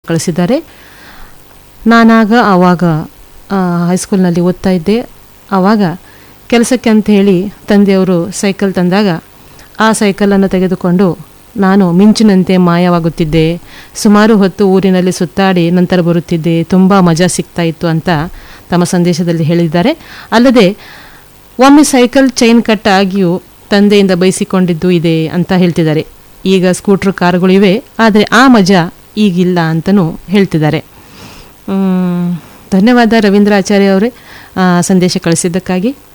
ಕಳಿಸಿದ್ದಾರೆ ನಾನಾಗ ಆವಾಗ ಆ, ಹೈಸ್ಕೂಲ್ನಲ್ಲಿ ಓದ್ತಾ ಇದ್ದೆ ಆವಾಗ ಕೆಲಸಕ್ಕೆ ಅಂತ ಹೇಳಿ ತಂದೆಯವರು ಸೈಕಲ್ ತಂದಾಗ ಆ ಸೈಕಲನ್ನು ತೆಗೆದುಕೊಂಡು ನಾನು ಮಿಂಚಿನಂತೆ ಮಾಯವಾಗುತ್ತಿದ್ದೆ ಸುಮಾರು ಹೊತ್ತು ಊರಿನಲ್ಲಿ ಸುತ್ತಾಡಿ ನಂತರ ಬರುತ್ತಿದ್ದೆ ತುಂಬ ಮಜಾ ಸಿಗ್ತಾ ಇತ್ತು ಅಂತ ತಮ್ಮ ಸಂದೇಶದಲ್ಲಿ ಹೇಳಿದ್ದಾರೆ ಅಲ್ಲದೆ ಒಮ್ಮೆ ಸೈಕಲ್ ಚೈನ್ ಕಟ್ ಆಗಿಯೂ ತಂದೆಯಿಂದ ಬಯಸಿಕೊಂಡಿದ್ದು ಇದೆ ಅಂತ ಹೇಳ್ತಿದ್ದಾರೆ ಈಗ ಸ್ಕೂಟ್ರ್ ಕಾರುಗಳು ಇವೆ ಆದರೆ ಆ ಮಜಾ ಈಗಿಲ್ಲ ಅಂತಲೂ ಹೇಳ್ತಿದ್ದಾರೆ ಮ್, ಧನ್ಯವಾದ ರವೀಂದ್ರ ಆಚಾರ್ಯ ಅವರೇ ಆ, ಸಂದೇಶ ಕಳಿಸಿದ್ದಕ್ಕಾಗಿ